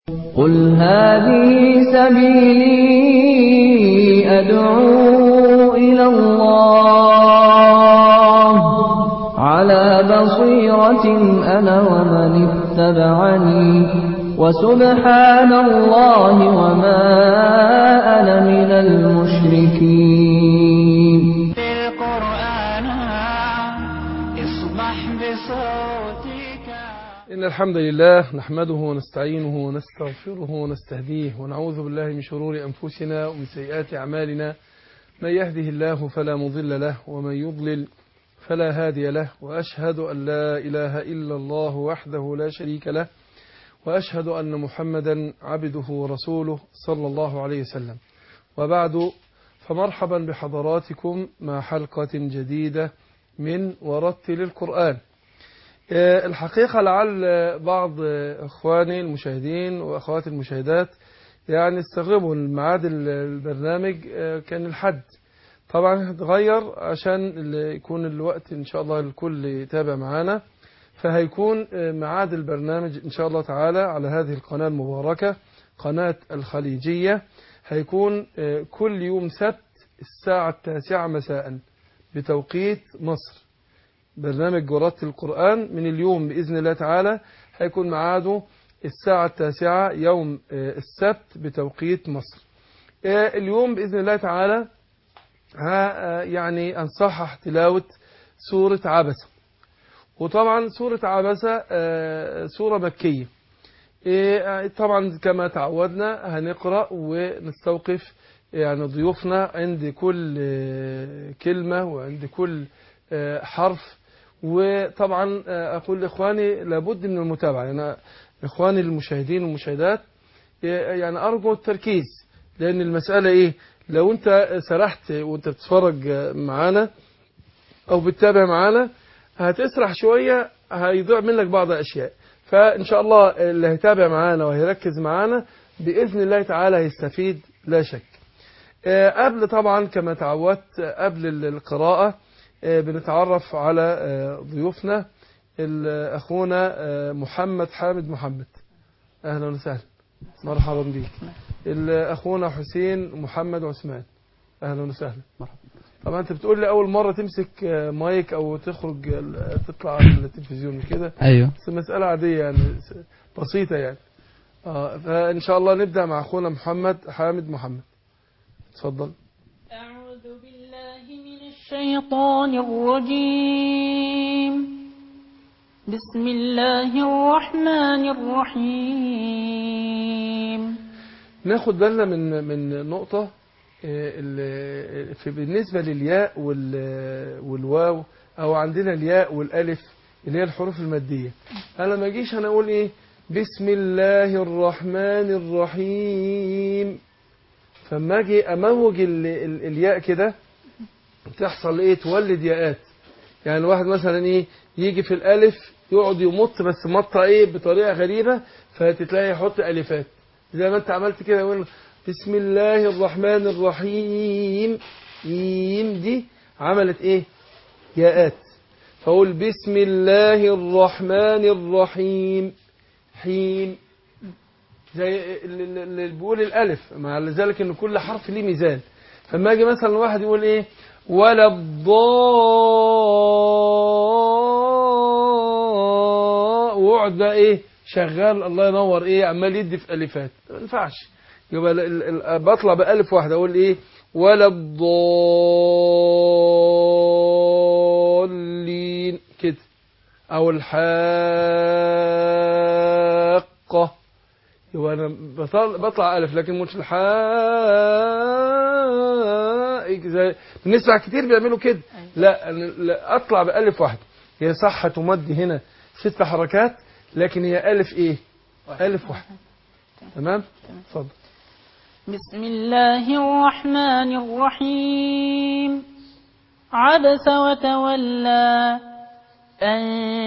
قل هذه سبيلي أدعو إلى الله على بصيرة أنا ومن اتبعني وسبحان الله وما أنا من المشركين القرآن اصبح بصوتك إن الحمد لله نحمده ونستعينه ونستغفره ونستهديه ونعوذ بالله من شرور أنفسنا ومن سيئات أعمالنا من يهده الله فلا مضل له ومن يضلل فلا هادي له وأشهد أن لا إله إلا الله وحده لا شريك له وأشهد أن محمدا عبده ورسوله صلى الله عليه وسلم وبعد فمرحبا بحضراتكم مع حلقة جديدة من ورتل القرآن آه، الحقيقة لعل بعض إخواني المشاهدين وأخواتي المشاهدات يعني استغربوا الميعاد البرنامج آه، كان الحد طبعا هتغير عشان ال- يكون الوقت إن شاء الله الكل يتابع معانا فهيكون آه، ميعاد البرنامج إن شاء الله تعالى على هذه القناة المباركة قناة الخليجية هيكون آه، كل يوم سبت الساعة التاسعة مساء بتوقيت مصر برنامج ورات القرآن من اليوم بإذن الله تعالى هيكون معاده الساعة التاسعة يوم آه، السبت بتوقيت مصر آه، اليوم بإذن الله تعالى ها آه، يعني أنصحح تلاوة سورة عبسة وطبعا سورة عبسة آه، سورة مكية آه، طبعا كما تعودنا هنقرأ ونستوقف يعني ضيوفنا عند كل آه، كلمة وعند كل آه، حرف وطبعا آه، أقول لإخواني لابد من المتابعة يعني إخواني المشاهدين والمشاهدات آه، يعني أرجو التركيز لأن المسألة إيه لو أنت سرحت وأنت بتتفرج آه، معانا أو بتتابع معانا هتسرح شوية هيضيع منك بعض الأشياء فإن شاء الله اللي هيتابع معانا وهيركز معانا بإذن الله تعالى هيستفيد لا شك آه، قبل طبعا كما تعودت آه، قبل ال- القراءة آه، بنتعرف على آه، ضيوفنا ال- أخونا آه، محمد حامد محمد أهلا وسهلا مرحبا بك ال- أخونا حسين محمد عثمان أهلا وسهلا طبعا أنت بتقول لي أول مرة تمسك آه، مايك أو تخرج ال- تطلع على التلفزيون مش كده ايوه بس مسألة عادية يعني س- بسيطة يعني آه فإن شاء الله نبدأ مع أخونا محمد حامد محمد اتفضل أعوذ بالله من الشيطان الرجيم بسم الله الرحمن الرحيم ناخد بالنا من من نقطة آه، ال- في بالنسبة للياء وال- والواو أو عندنا الياء والألف اللي هي الحروف المادية أنا ما أجيش أنا أقول إيه بسم الله الرحمن الرحيم فما أجي أموج ال- ال- الياء كده تحصل إيه تولد ياءات يعني الواحد مثلا إيه يجي في الألف يقعد يمط بس مطة إيه بطريقة غريبة فتتلاقي يحط ألفات زي ما أنت عملت كده يقول بسم الله الرحمن الرحيم يم دي عملت إيه ياءات فأقول بسم الله الرحمن الرحيم حيم زي اللي اللي بيقول الألف مع ذلك إن كل حرف ليه ميزان فما أجي مثلا واحد يقول إيه ولا الضاء ويقعد بقى إيه شغال الله ينور إيه عمال يدي في ألفات ما ينفعش يبقى ال- ال- ال- بطلع بألف واحدة أقول إيه ولا الضالين كده أو الحاقة يبقى أنا بطل- بطلع ألف لكن مش الحاء زي بنسمع كتير بيعملوا كده لا أنا لا أطلع بألف واحدة هي صح تمد هنا ست حركات لكن هي ألف إيه ألف واحدة تمام اتفضل بسم الله الرحمن الرحيم عبس وتولى أن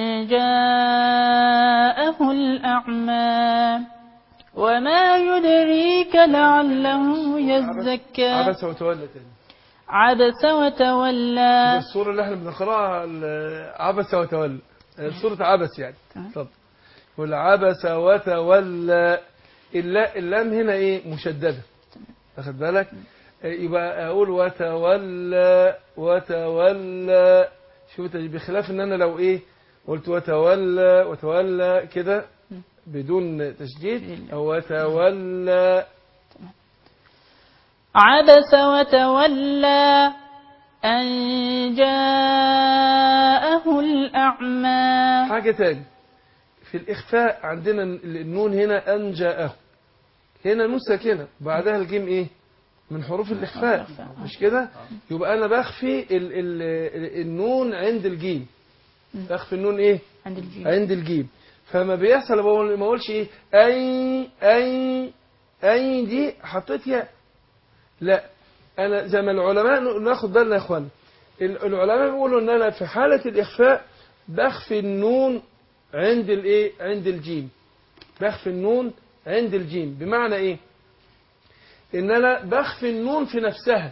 جاءه الأعمى وما يدريك لعله يزكى عبس وتولى تاني عبس وتولى السورة اللي احنا بنقراها ال- عبس وتولى سورة عبس يعني تمام. اتفضل قل عبس وتولى اللا- اللام هنا ايه مشدده واخد بالك آه، يبقى اقول وتولى وتولى شوف التج- بخلاف ان انا لو ايه قلت وتولى وتولى كده بدون تشديد او وتولى عبس وتولى أن جاءه الأعمى حاجة تاني في الإخفاء عندنا النون هنا أن جاءه هنا نون ساكنة بعدها الجيم إيه من حروف الإخفاء مش كده يبقى أنا بخفي ال ال النون عند الجيم بخفي النون إيه عند الجيم عند الجيم فما بيحصل بقول ما اقولش ايه اي اي اي دي حطيت ياء لا انا زي ما العلماء ناخد بالنا يا اخوانا ال- العلماء بيقولوا ان انا في حاله الاخفاء بخفي النون عند الايه عند الجيم بخفي النون عند الجيم بمعنى ايه ان انا بخفي النون في نفسها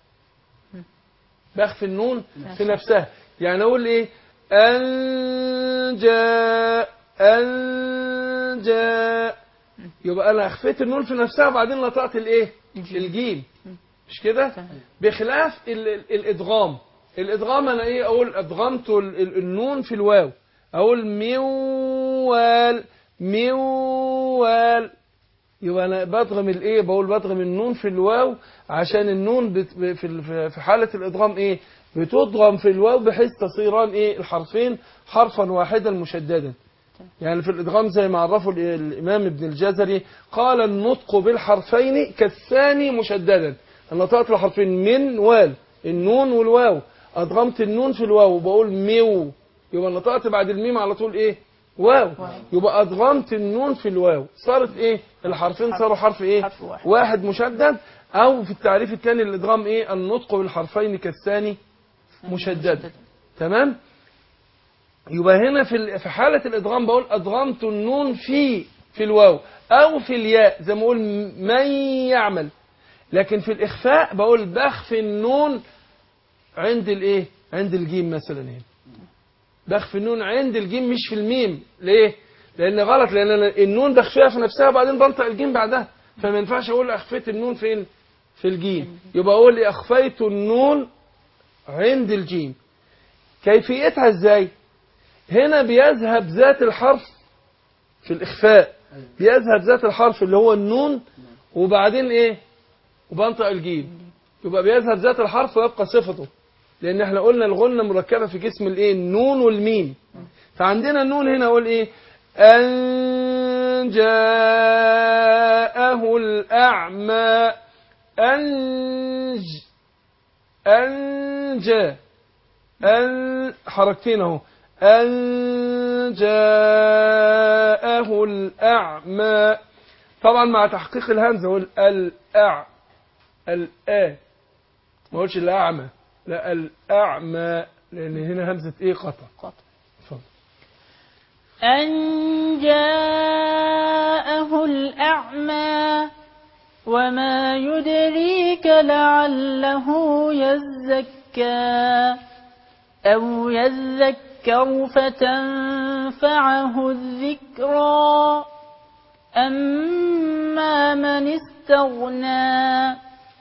بخفي النون في نفسها يعني اقول ايه ان جاء ان جاء يبقى انا اخفيت النون في نفسها وبعدين نطقت الايه الجيم. الجيم مش كده تمام. بخلاف ال- ال- الادغام الادغام انا ايه اقول ادغمت ال- ال- النون في الواو اقول موال موال يبقى انا بدغم الايه بقول بدغم النون في الواو عشان النون بت ب- في ال- في حاله الادغام ايه بتدغم في الواو بحيث تصيران ايه الحرفين حرفا واحدا مشددا يعني في الادغام زي ما عرفه ال- الامام ابن الجزري قال النطق بالحرفين كالثاني مشددا انا نطقت الحرفين من وال النون والواو ادغمت النون في الواو وبقول ميو يبقى نطقت بعد الميم على طول ايه واو يبقى ادغمت النون في الواو صارت ايه الحرفين صاروا حرف ايه حرف واحد. واحد مشدد او في التعريف الثاني للادغام ايه النطق بالحرفين كالثاني مشددا تمام يبقى هنا في ال- في حالة الإدغام بقول أدغمت النون في في الواو أو في الياء زي ما أقول من يعمل لكن في الإخفاء بقول بخفي النون عند الإيه؟ عند الجيم مثلا هنا بخفي النون عند الجيم مش في الميم ليه؟ لأن غلط لأن أنا النون بخفيها في نفسها وبعدين بنطق الجيم بعدها فما ينفعش أقول أخفيت النون فين؟ في الجيم يبقى أقول لي أخفيت النون عند الجيم كيفيتها إزاي؟ هنا بيذهب ذات الحرف في الإخفاء بيذهب ذات الحرف اللي هو النون وبعدين إيه وبنطق الجيم يبقى بيذهب ذات الحرف ويبقى صفته لأن احنا قلنا الغنة مركبة في جسم الإيه النون والميم فعندنا النون هنا أقول إيه أن جاءه الأعمى أنج أنجى أن حركتين أهو أن جاءه الأعمى طبعا مع تحقيق الهمزة أقول الأع الآ ما أقولش الأعمى لا الأعمى لأن هنا همزة إيه قطع قطع. اتفضل. أن جاءه الأعمى وما يدريك لعله يزكى أو يذكر فتنفعه الذكرى أما من استغنى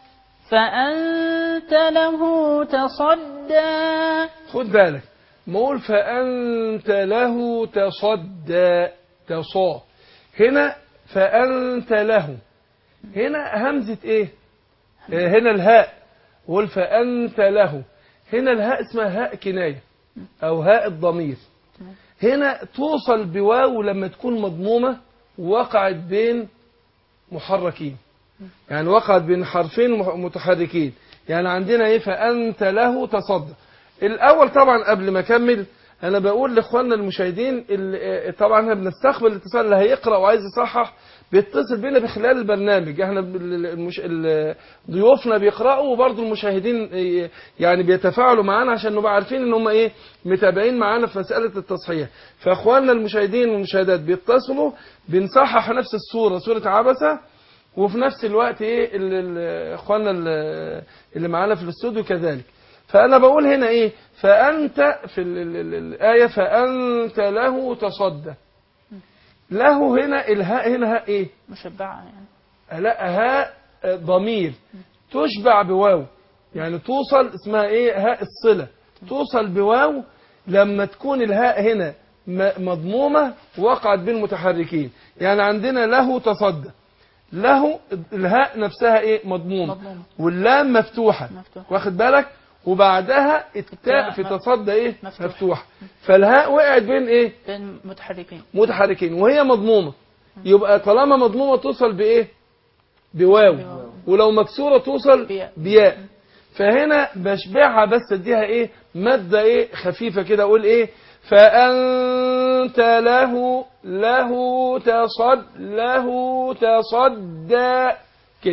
فأنت له تصدى خد بالك ما أقول فأنت له تصدى تصا هنا فأنت له هنا همزة إيه آه، هنا الهاء قول فأنت له هنا الهاء اسمها هاء كناية أو هاء الضمير هنا توصل بواو لما تكون مضمومة وقعت بين محركين يعني وقعت بين حرفين مح- متحركين يعني عندنا ايه فأنت له تصدى الأول طبعا قبل ما أكمل أنا بقول لإخواننا المشاهدين اللي طبعا احنا بنستقبل الاتصال اللي هيقرأ وعايز يصحح بيتصل بينا بخلال البرنامج احنا بال- المش... ال- ضيوفنا بيقرأوا وبرضه المشاهدين إيه، يعني بيتفاعلوا معانا عشان نبقى عارفين ان هم ايه متابعين معانا في مسألة التصحيح فاخواننا المشاهدين والمشاهدات بيتصلوا بنصحح نفس الصورة صورة عبسة وفي نفس الوقت ايه ال- ال- اخواننا ال- اللي معانا في الاستوديو كذلك فانا بقول هنا ايه فانت في ال ال ال الايه فانت له تصدى له هنا الهاء هنا هاء ايه مشبعة يعني لا هاء آه، ضمير تشبع بواو يعني توصل اسمها ايه هاء الصلة توصل بواو لما تكون الهاء هنا م- مضمومة وقعت بين المتحركين يعني عندنا له تصدى له الهاء نفسها ايه مضمومة مضمومة. واللام مفتوحة مفتوحة. واخد بالك وبعدها التاء في التاء تصدى ايه مفتوحة. مفتوحة فالهاء وقعت بين ايه بين متحركين متحركين وهي مضمومة يبقى طالما مضمومة توصل بإيه بواو بواو. ولو مكسورة توصل بياء. بياء فهنا بشبعها بس اديها ايه مادة ايه خفيفة كده اقول ايه فأنت له له تصد له تصدى كده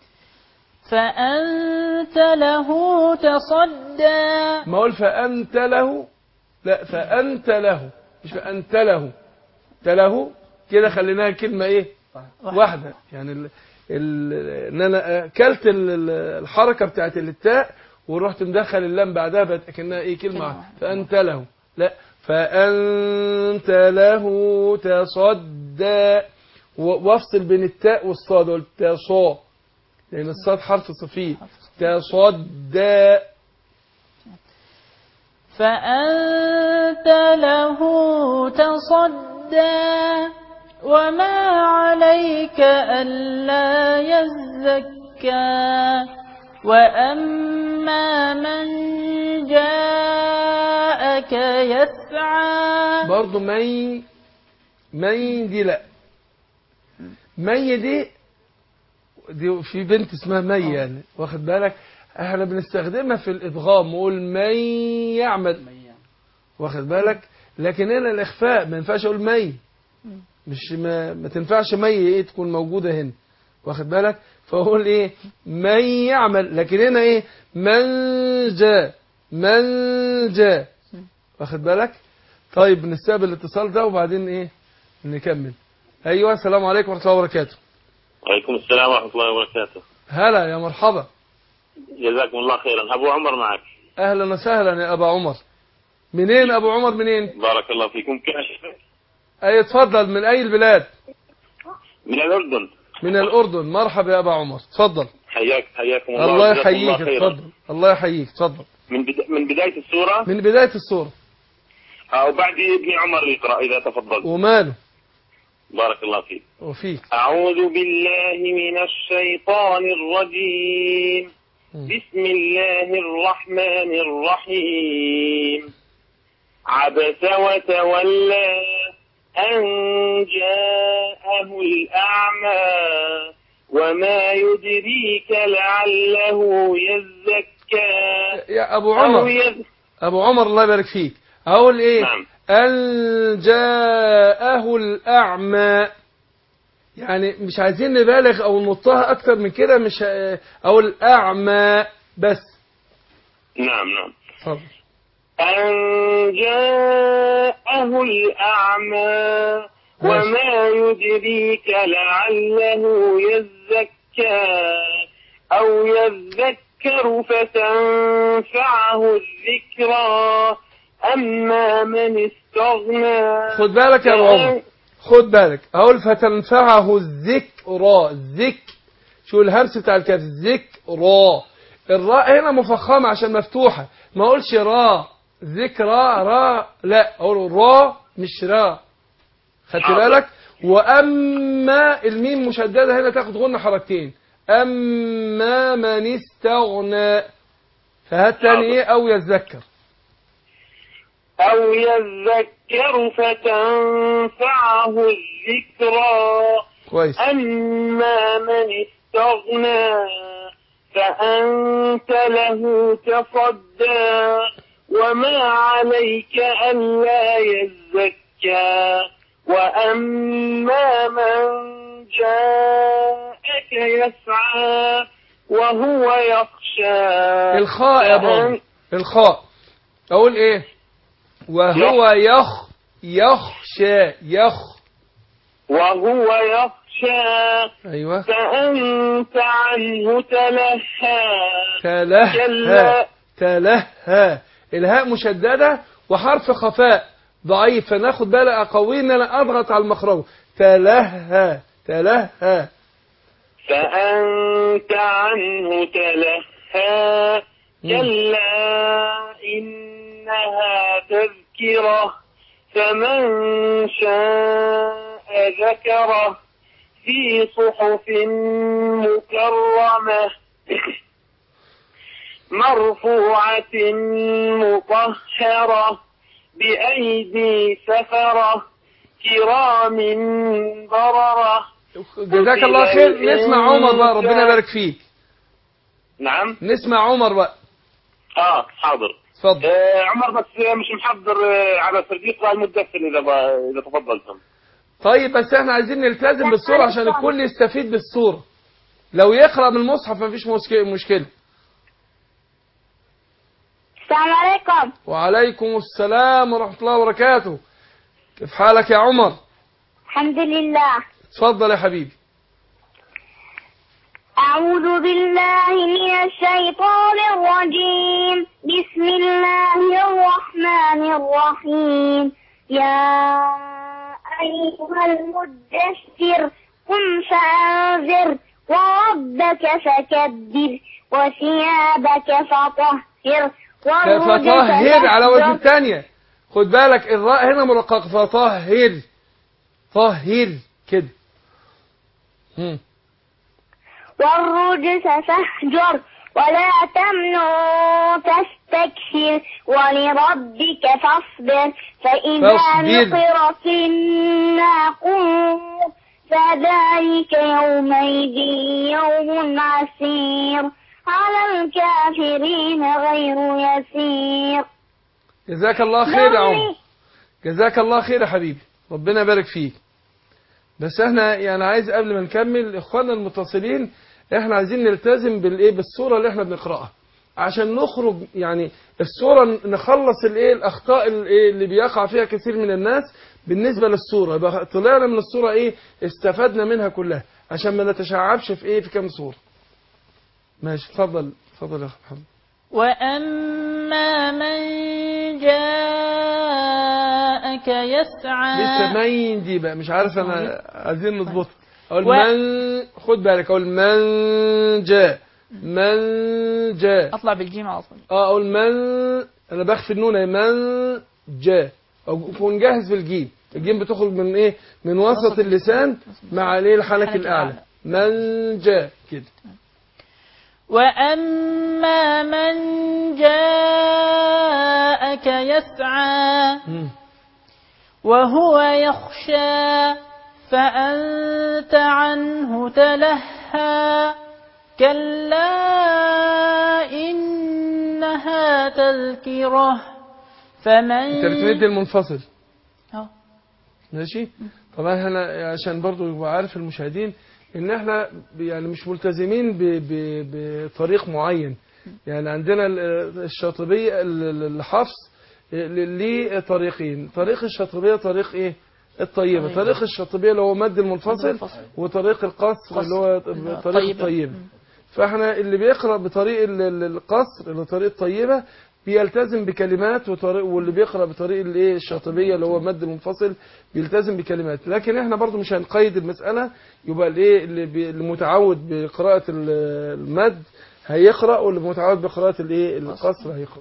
فأنت له تصدى ما اقول فأنت له لا فأنت له مش فأنت له تله كده خليناها كلمة ايه واحدة يعني ال... ال... ان انا اكلت ال... ال- الحركة بتاعت التاء ورحت مدخل اللام بعدها بقت اكنها ايه كلمة كلمة واحدة. واحدة. فأنت له لا فأنت له تصدى و- وافصل بين التاء والصاد قلت تصا لأن الصاد حرف صفي تصدى فأنت له تصدى وما عليك ألا يزكى وأما من جاءك يسعى برضو مي مي دي لا مي دي دي في بنت اسمها مي يعني واخد بالك احنا بنستخدمها في الادغام نقول من يعمل واخد بالك لكن هنا الاخفاء ما ينفعش اقول مي مش ما, ما تنفعش مي ايه تكون موجوده هنا واخد بالك فاقول ايه من يعمل لكن هنا ايه من جاء من جاء واخد بالك طيب نستقبل الاتصال ده وبعدين ايه نكمل ايوه السلام عليكم ورحمه الله وبركاته وعليكم السلام ورحمة الله وبركاته هلا يا مرحبا جزاكم الله خيرا أبو عمر معك اهلا وسهلا يا ابا عمر منين ابو عمر منين بارك الله فيكم كيف اي اتفضل من اي البلاد من الأردن من الاردن مرحبا يا ابا عمر اتفضل حياك حياكم الله الله جزاكم يحييك خيرا. اتفضل الله يحييك اتفضل من بدا... من بداية السورة من بدايه السوره أو بعد ابن عمر يقرأ إذا تفضل وماله بارك الله فيك وفيك أعوذ بالله من الشيطان الرجيم مم. بسم الله الرحمن الرحيم عبس وتولى أن جاءه الأعمى وما يدريك لعله يزكى يا ابو أو عمر يز... ابو عمر الله يبارك فيك اقول ايه نعم. ان جاءه الاعمى يعني مش عايزين نبالغ او نطها اكتر من كده مش ه- او الاعمى بس نعم نعم اتفضل أن جاءه الأعمى وما يدريك لعله يزكى أو يذكر فتنفعه الذكرى أما من استغنى خد بالك يا ابو عمر خد بالك اقول فتنفعه الذكرى الذك شو الهمس بتاع الكاف ذكرى الراء هنا مفخمه عشان مفتوحه ما اقولش را ذكرى را لا اقول را مش را خدت حاضر. بالك واما الميم مشدده هنا تاخد غنى حركتين اما من استغنى فهات تاني حاضر. ايه او يذكر أو يذكر فتنفعه الذكرى كويس أما من استغنى فأنت له تصدى وما عليك ألا يزكى وأما من جاءك يسعى وهو يخشى الخاء يا بابا الخاء اقول ايه وهو يخ يخشى يخ وهو يخشى ايوه فأنت عنه تلهى تلهى كلا. تلهى الهاء مشددة وحرف خفاء ضعيف فناخد بالي اقوي ان انا اضغط على المخرج تلهى تلهى فأنت عنه تلهى كلا إنها تذكرة فمن شاء ذكره في صحف مكرمة مرفوعة مطهرة بأيدي سفرة كرام بررة جزاك الله خير نسمع عمر بقى ربنا يبارك فيك نعم نسمع عمر بقى اه حاضر اتفضل آه عمر بس مش محضر آه على صديق المدثر اذا ب- اذا تفضلتم طيب بس احنا عايزين نلتزم بالصورة عشان الكل يستفيد بالصورة لو يقرأ من المصحف مفيش مشك- مشكلة السلام عليكم وعليكم السلام ورحمة الله وبركاته كيف حالك يا عمر الحمد لله اتفضل يا حبيبي أعوذ بالله من الشيطان الرجيم بسم الله الرحمن الرحيم يا أيها المدثر قم فأنذر وربك فكبر وثيابك فطهر والرجل فطهر على وجه فاهجر. الثانية خد بالك الراء هنا مرقق فطهر طهر كده مم. والرجس فاهجر ولا تمنن تستكثر ولربك فاصبر فإذا فاصبر. نقر في الناقور فذلك يومئذ يوم عسير على الكافرين غير يسير جزاك الله خير يا عمر جزاك الله خير يا حبيبي ربنا يبارك فيك بس احنا يعني عايز قبل ما نكمل اخواننا المتصلين احنا عايزين نلتزم بالايه بالصوره اللي احنا بنقراها عشان نخرج يعني الصوره نخلص الايه الاخطاء الايه اللي بيقع فيها كثير من الناس بالنسبه للصوره يبقى طلعنا من الصوره ايه استفدنا منها كلها عشان ما نتشعبش في ايه في كام صوره ماشي اتفضل اتفضل يا اخ محمد وأما من جاءك يسعى لسه مين دي بقى مش عارف انا عايزين نضبطها اقول و- من خد بالك اقول من جاء من جاء أطلع بالجيم على طول اه اقول من انا بخفي النون أهي، من جاء او اكون جاهز في الجيم الجيم بتخرج من ايه من وسط وسط اللسان مع الايه الحنك الحنك الاعلى الأعلى. من جاء كده وأما من جاءك يسعى مم. وهو يخشى فأنت عنه تلهى كلا إنها تذكرة فمن انت بتمد المنفصل أهو. ماشي طبعا احنا عشان برضو يبقى عارف المشاهدين ان احنا يعني مش ملتزمين ب- ب- بطريق معين يعني عندنا ال- الشاطبية ال- ال- الحفص ليه طريقين طريق الشاطبية طريق ايه الطيبة طيب. طريق الشاطبية اللي هو مد المنفصل المنفصل. وطريق القصر اللي هو قصر. طريق طيبة. الطيبة فاحنا اللي بيقرأ بطريق ال- ال- القصر اللي هو طريق الطيبة بيلتزم بكلمات وطريق واللي بيقرأ بطريق الايه الشاطبية اللي هو مد المنفصل بيلتزم بكلمات لكن احنا برضو مش هنقيد المسألة يبقى الايه اللي بي- اللي متعود بقراءة ال- المد هيقرأ واللي متعود بقراءة الايه القصر هيقرأ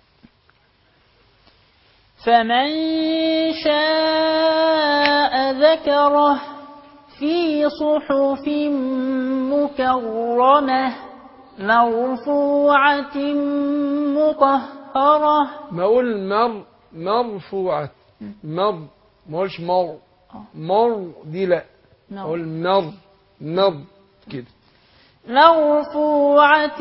فمن شاء ذكره في صحف مكرمة مرفوعة مطهرة ما اقول مر مرفوعة مر ما اقولش مر مر دي لا اقول مر مر كده مرفوعة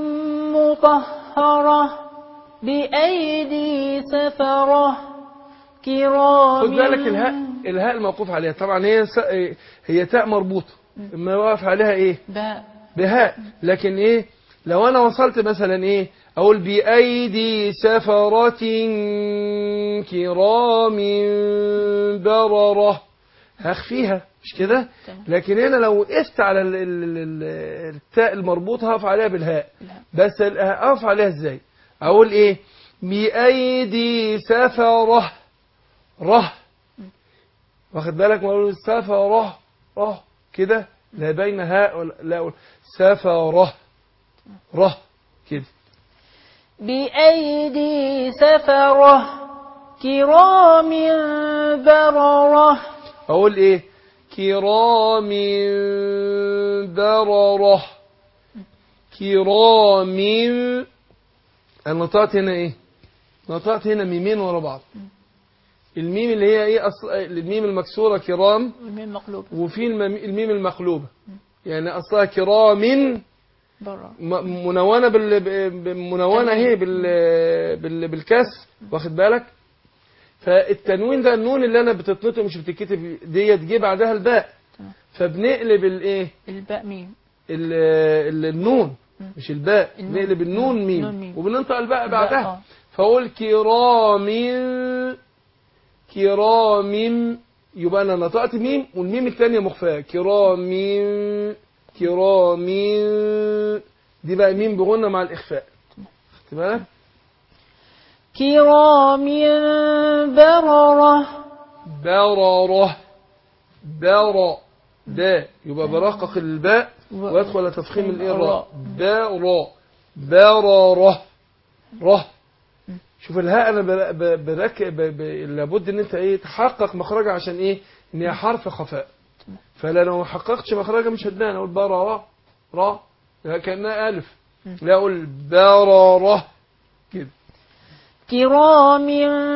مطهرة بأيدي سفرة كرام خد بالك الهاء الهاء الموقوف عليها طبعا هي س- هي تاء مربوطة ما واقف عليها ايه باء بهاء لكن ايه لو انا وصلت مثلا ايه اقول بايدي سفرة كرام بررة هخفيها مش كده تمام. لكن هنا لو وقفت على ال- ال- ال- التاء المربوط هقف عليها بالهاء بالهاء. بس ال- هقف عليها ازاي اقول ايه بايدي سفرة ره واخد بالك ما اقول سفره ره كده لا بين هاء ولا لا أقول سفره ره كده بأيدي سفرة كرام بررة اقول ايه كرام بررة كرام انا نطقت هنا ايه نطقت هنا ميمين ورا بعض الميم اللي هي ايه اصل الميم المكسوره كرام والميم مقلوب وفي المم- الميم المقلوبه يعني اصلها كرام بررة م- منونه بال ب- ب- منونه اهي بال بال بالكسر واخد بالك فالتنوين ده النون اللي انا بتتنطق مش بتتكتب ديت جه بعدها الباء تمام. فبنقلب الايه الباء ميم ال- ال- النون مش الباء النون. نقلب النون النون ميم ميم. وبننطق الباء الباء، بعدها آه. فاقول كرام كرام يبقى انا نطقت ميم والميم الثانيه مخفاه كرام كرام دي بقى ميم بغنى مع الاخفاء خدت بالك كرام بررة برره بر دا يبقى برقق الباء و- ويدخل تفخيم الايه الراء الراء. برا برره ره شوف الهاء انا بر- ب- برك ب- ب- لابد ان انت ايه تحقق مخرجها عشان ايه ان هي حرف خفاء فلا لو ما حققتش مخرجها مش هتبان اقول برره را لا كانها الف لا اقول برره كده كرام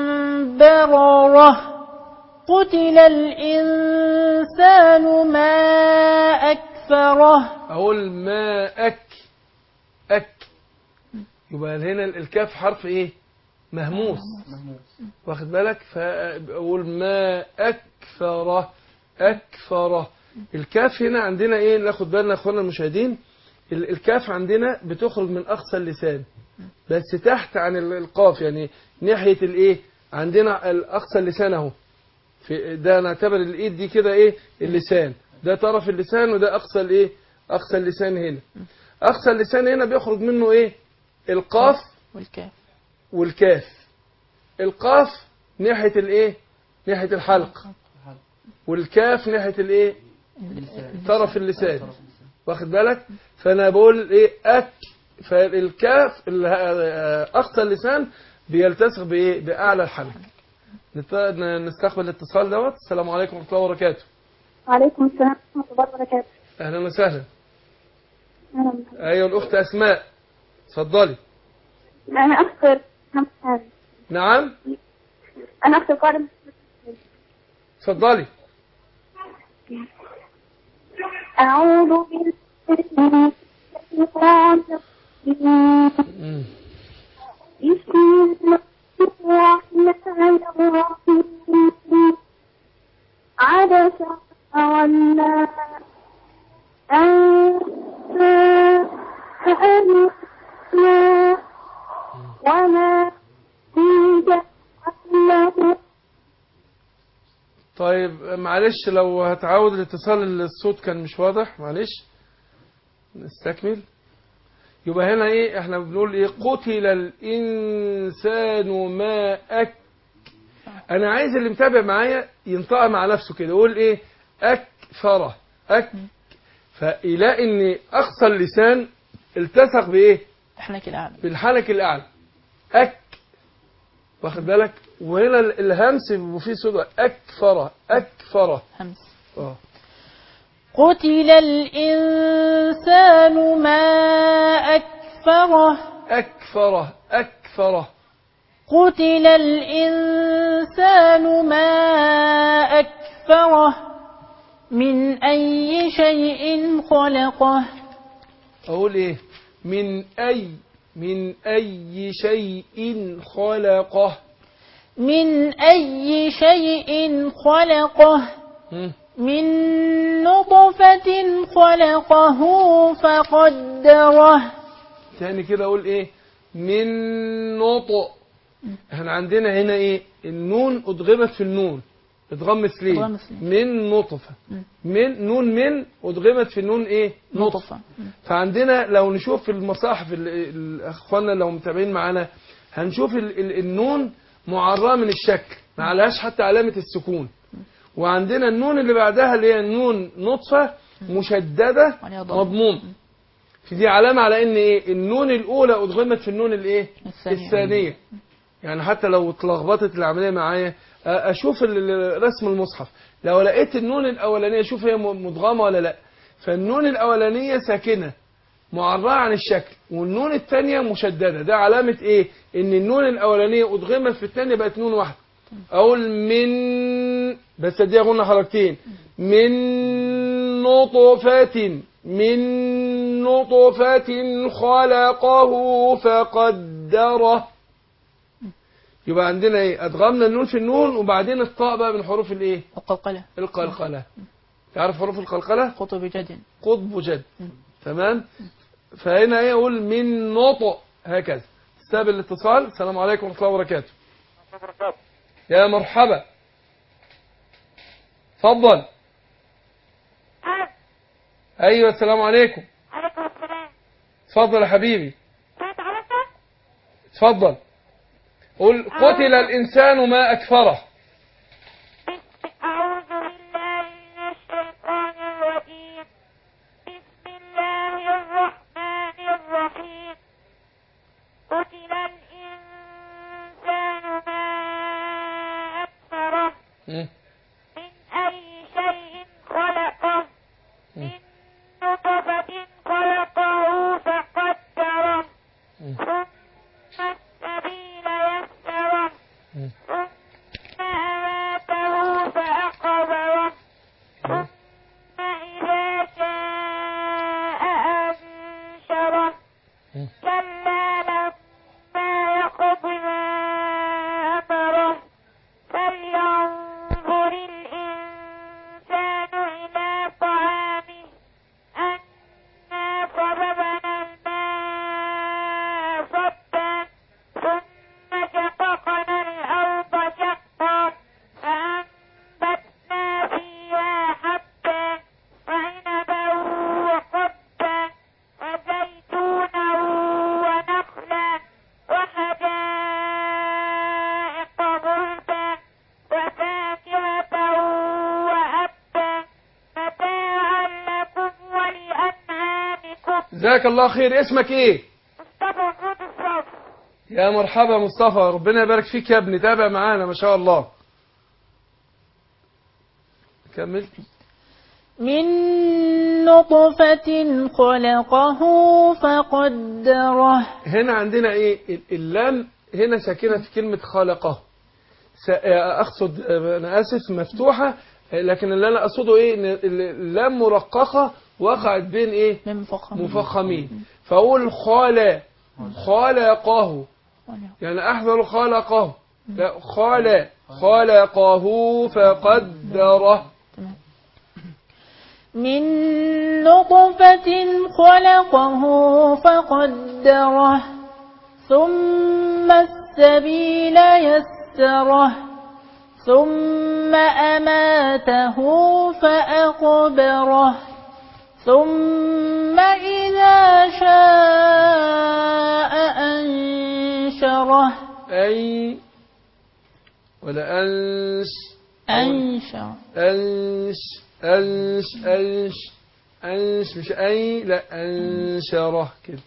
بررة قتل الإنسان ما أكفره اقول ما اك اك يبقى هنا الكاف حرف ايه مهموس واخد بالك فاقول ما اكثر اكثر الكاف هنا عندنا ايه ناخد بالنا يا اخوانا المشاهدين ال- الكاف عندنا بتخرج من اقصى اللسان بس تحت عن ال- القاف يعني ناحيه الايه عندنا ال- اقصى اللسان اهو في ده نعتبر الايد دي كده ايه اللسان ده طرف اللسان وده اقصى الايه اقصى اللسان هنا اقصى اللسان هنا بيخرج منه ايه القاف والكاف والكاف القاف ناحيه الايه ناحيه الحلق والكاف ناحيه الايه طرف اللسان واخد بالك فانا بقول ايه اك فالكاف ال- آه، اقصى اللسان بيلتصق بايه باعلى الحلق نت- نستقبل الاتصال دوت السلام عليكم ورحمه الله وبركاته وعليكم السلام ورحمة الله وبركاته اهلا وسهلا أهلا بك. ايوه الاخت اسماء اتفضلي أنا أخت محمد نعم أنا أخت قادم اتفضلي أعوذ بالله من الشيطان الرجيم مم. بسم الله الرحمن الرحيم عبس وتولى أن جاءه الأعمى وما تلك له طيب معلش لو هتعود الاتصال الصوت كان مش واضح معلش نستكمل يبقى هنا ايه احنا بنقول ايه قتل الانسان ما اك انا عايز اللي متابع معايا ينطقها مع نفسه كده يقول ايه اكثر اك فيلاقي ان اقصى اللسان التصق بايه احنا كده أعلم بالحنك الاعلى اك واخد بالك وهنا ال- الهمس بيبقى فيه صوت اكثر اكثر همس اه قتل الإنسان ما أكفره اكثر اكثر قتل الإنسان ما أكفره من أي شيء خلقه اقول ايه من اي من اي شيء خلقه من أي شيء خلقه مم. من نطفة خلقه فقدره تاني كده اقول ايه من نطق احنا عندنا هنا ايه النون ادغمت في النون ادغام مثلين إدغام مثلين. من نطفه من نون من ادغمت في النون ايه نطفه نطفة فعندنا لو نشوف في المصاحف ال- ال- اخواننا لو متابعين معانا هنشوف ال ال النون معراه من الشكل ما عليهاش حتى علامة السكون وعندنا النون اللي بعدها اللي هي النون نطفة مشددة عليها ضم. مضموم في دي علامة على ان ايه النون الاولى ادغمت في النون الايه الثانية. الثانية يعني حتى لو اتلخبطت العملية معايا أ- اشوف ال- ال- رسم المصحف لو لقيت النون الاولانية اشوف هي م- مدغمة ولا لا فالنون الاولانية ساكنة معرضة عن الشكل والنون الثانية مشددة ده علامة ايه ان النون الاولانية ادغمت في الثانية بقت نون واحدة اقول من بس دي قلنا حركتين من نطفة من نطفة خلقه فقدره يبقى عندنا ايه ادغمنا النون في النون وبعدين الطاء بقى من حروف الايه القلقلة القلقلة تعرف حروف القلقلة خطب جد قطب جد تمام فهنا ايه اقول من نطق هكذا استقبل الاتصال السلام عليكم ورحمه الله وبركاته يا مرحبا اتفضل ايوه السلام عليكم عليكم السلام اتفضل يا حبيبي سمعت حضرتك؟ اتفضل قل قتل الانسان ما اكفره أعوذ بالله من الشيطان الرجيم بسم الله الرحمن الرحيم قتل الإنسان ما أكفره مم. من أي شيء خلقه من نطفة خلقه فقدره مم. ثم السبيل يسره مم. ثم أماته فأقبره ثم إذا شاء أنشره مم. كلا لما يقض ما أمره فلينظر الإنسان إلى طعامه أنا صببنا الماء صبا ثم شققنا الأرض شقا فأنبتنا فيها حبا وعنبا وقبا وزيتونا ونخلا وحدائق غلبا وفاكهة وأبا متاعا لكم ولأنعامكم جزاك الله خير اسمك ايه مصطفى محمود الصبر يا مرحبا مصطفى ربنا يبارك فيك يا ابني تابع معانا ما شاء الله كمل من نطفة خلقه فقدره هنا عندنا ايه ال- اللام هنا ساكنه في كلمه خلقه س- اقصد انا اسف مفتوحه لكن اللي انا اقصده ايه ان ال- اللام مرققه وقعت بين ايه من مفخم مفخمين فاقول خال خلقه يعني احذر خلقه لا خال خلقه فقدره من نطفة خلقه فقدره ثم السبيل يسره ثم أماته فأقبره ثم إذا شاء أنشره اي ولا انش أنشر انش انش انش انش مش اي لا انشره كده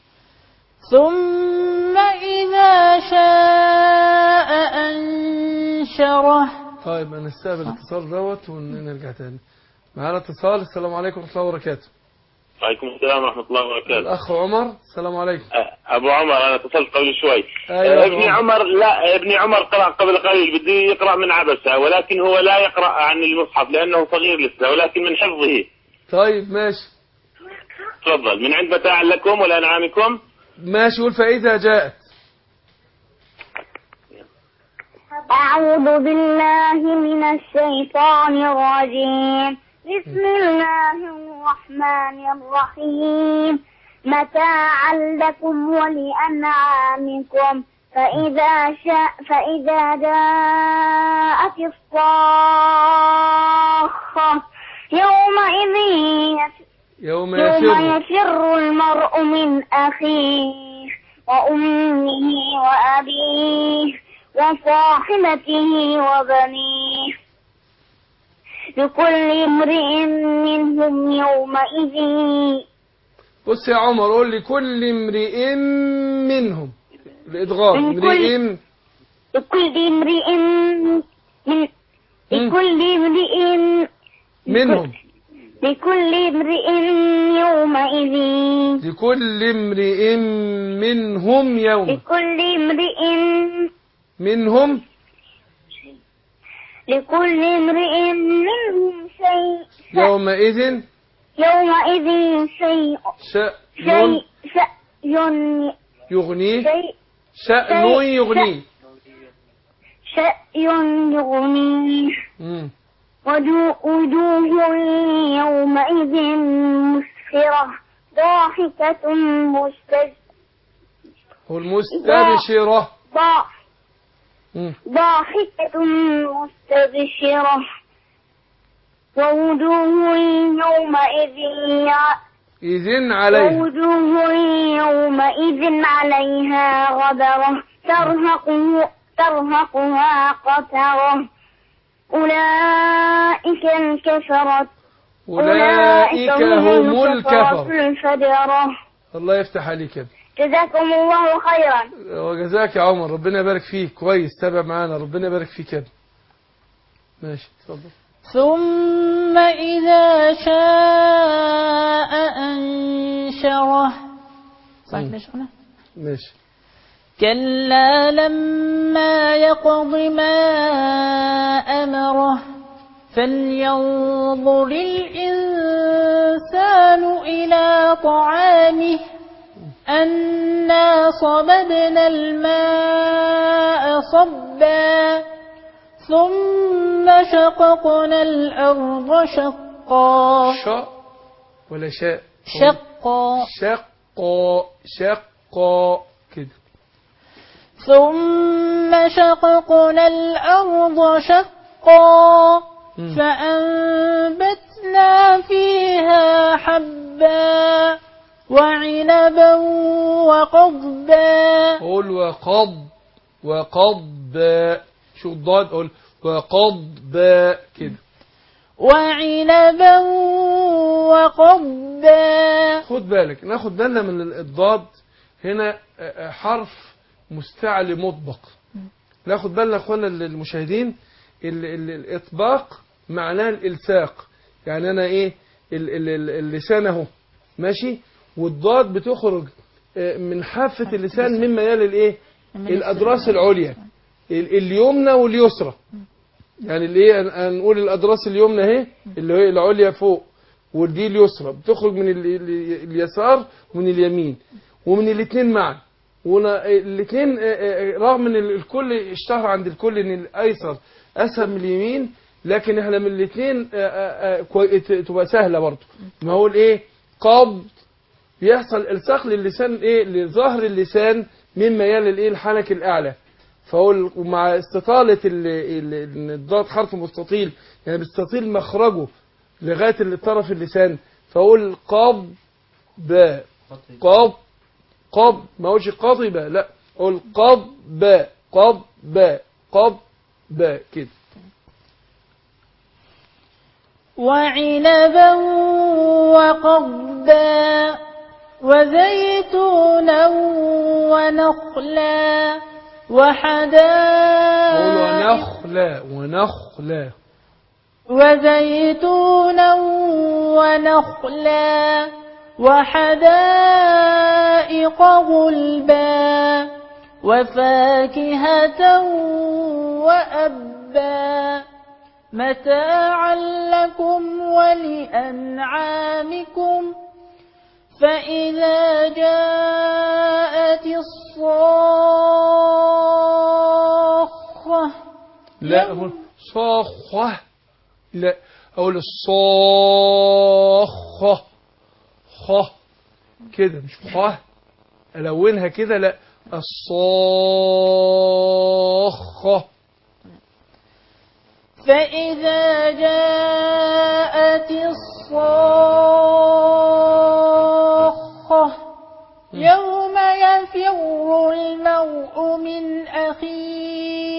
ثم إذا شاء أنشره طيب انا استقبل الاتصال دوت ونرجع تاني معانا اتصال السلام عليكم ورحمه الله وبركاته وعليكم السلام ورحمة الله وبركاته الاخ عمر السلام عليكم أه، أبو عمر أنا اتصلت قبل شوي أيوة، أه، ابني عمر. عمر لا ابني عمر قرأ قبل قليل بده يقرأ من عبسة ولكن هو لا يقرأ عن المصحف لأنه صغير لسه ولكن من حفظه طيب ماشي تفضل من عند متاع لكم ولأنعامكم ماشي قول فاذا جاءت أعوذ بالله من الشيطان الرجيم بسم الله الرحمن الرحيم متاعا لكم ولأنعامكم فإذا شاء فإذا جاءت الصاخة يومئذ يف- يوم يوم يفر يفر المرء من أخيه وأمه وأبيه وصاحبته وبنيه لكل امرئ منهم يومئذ بص يا عمر قول لي كل امرئ منهم الادغام من كل- امرئ لكل امرئ من لكل امرئ منهم لكل امرئ يومئذ لكل امرئ منهم يوم لكل امرئ منهم لكل امرئ منهم شيء يومئذ يومئذ شيء شأن شيء شيء يغنيه شيء شأن يغنيه شيء يغنيه مم. وجو- وجوه يومئذ مسفرة ضاحكة مستج والمستبشرة ضا- مم. ضاحكة مستبشرة ووجوه يومئذ ع- إذن عليه ووجوه يومئذ عليها غبرة ترهقه ترهقها قترة أولئك الكفرة أولئك هم الكفر الفجرة الله يفتح عليك كده جزاكم الله خيرا وجزاك يا عمر ربنا يبارك فيك كويس تابع معانا ربنا يبارك فيك كده ماشي اتفضل ثم إذا شاء أنشره صح مم. كده يا شيخنا؟ ماشي كلا لما يقض ما أمره فلينظر الإنسان إلى طعامه أنا صببنا الماء صبا ثم شققنا الأرض شقا شاء ولا شاء شقا شقا شقا كده ثم شققنا الأرض شقا مم. فأنبتنا فيها حبا وعنبا وقضبا قول وقض وقض شو الضاد قول وقض كده وعنبا وقضبا خد بالك ناخد بالنا من الضاد هنا آه، آه، حرف مستعلي مطبق ناخد بالنا اخوانا المشاهدين ال- ال- الاطباق معناه الالصاق يعني انا ايه ال- ال- ال- اللسان اهو ماشي والضاد بتخرج آه، من حافة اللسان مما يلي الايه الاضراس العليا ال- اليمنى واليسرى يعني اللي هي هنقول الاضراس اليمنى اهي اللي هي العليا فوق ودي اليسرى بتخرج من ال- ال- اليسار ومن اليمين ومن الاثنين معا والاثنين رغم ان ال- الكل اشتهر عند الكل ان الايسر اسهل من اليمين لكن احنا من الاثنين تبقى سهله برضه ما هو الايه قبض بيحصل الصاق للسان ايه لظهر اللسان مما يلي الايه الحنك الاعلى فهو ال- ومع استطالة ال- ال- إن الضاد حرف مستطيل يعني بيستطيل مخرجه لغاية ال- طرف اللسان فأقول قاب با قاب قاب ما اقولش قاطبة لا أقول قاب با قاب با قاب با كده وعنبا وقضبا وزيتونا ونخلا أقول وحدائق ونخلة ونخلة وزيتونا ونخلا وحدائق غلبا وفاكهة وأبا متاعا لكم ولأنعامكم فإذا جاءت الصاخة لا أقول صاخة لا أقول الصاخة خ كده مش خ ألونها كده لا الصاخة فإذا جاءت الصاخة يوم يفر المرء من أخيه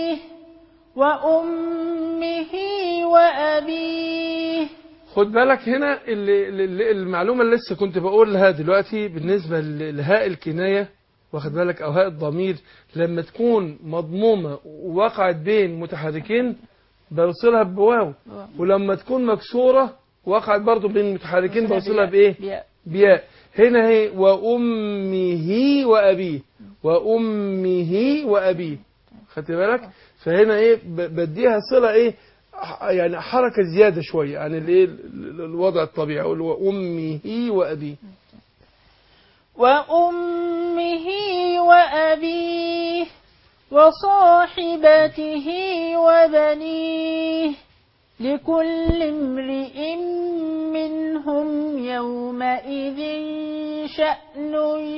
وأمه وأبيه خد بالك هنا اللي اللي المعلومة اللي لسه كنت بقولها دلوقتي بالنسبة ل- لهاء الكناية واخد بالك أو هاء الضمير لما تكون مضمومة ووقعت بين متحركين بوصلها بواو ولما تكون مكسورة وقعت برضو بين متحركين بوصلها بإيه؟ بياء. بياء هنا هي وأمه وأبيه وأمه وأبيه خدت بالك فهنا إيه ب- بديها صلة إيه ح- يعني حركة زيادة شوية عن الإيه ال- ال- الوضع الطبيعي أقول وأمه وأبيه وأمه وأبيه وصاحبته وبنيه لكل امرئ منهم يومئذ شأن